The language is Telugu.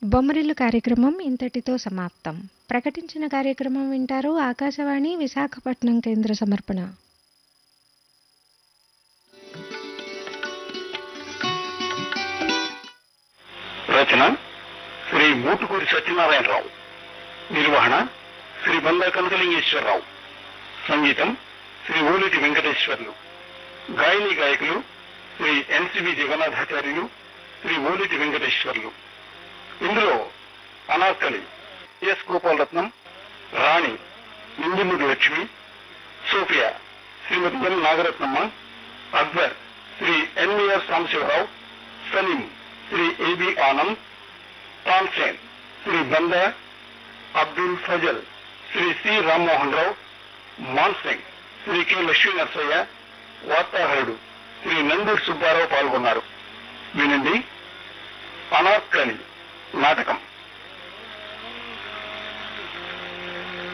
బొమ్మరిల్లు కార్యక్రమం ఇంతటితో సమాప్తం ప్రకటించిన కార్యక్రమం వింటారు ఆకాశవాణి విశాఖపట్నం కేంద్ర సమర్పణ రచన శ్రీ మూటుకూరి సత్యనారాయణరావు నిర్వహణ శ్రీ బందా కనకలింగేశ్వరరావు సంగీతం శ్రీ ఓలిటి వెంకటేశ్వర్లు గాయని గాయకులు శ్రీ ఎన్సిబి జగన్నాథాచార్యులు శ్రీ ఓలిటి వెంకటేశ్వర్లు ఇందులో Anarkali S Gopalaratnam Rani Nindimudi Lakshmi Sophia Srimati N Nagaratnamma Akbar Sri NVR Sambasivarao Salim Sri AB Anand Tansen Sri Banda Abdul Fazal Sri C Rammohan Rao Mansingh Sri K Lakshmi Narasaiah వార్తాహరుడు శ్రీ నందూర్ సుబ్బారావు పాల్గొన్నారు వినండి అనార్కలి నాటకం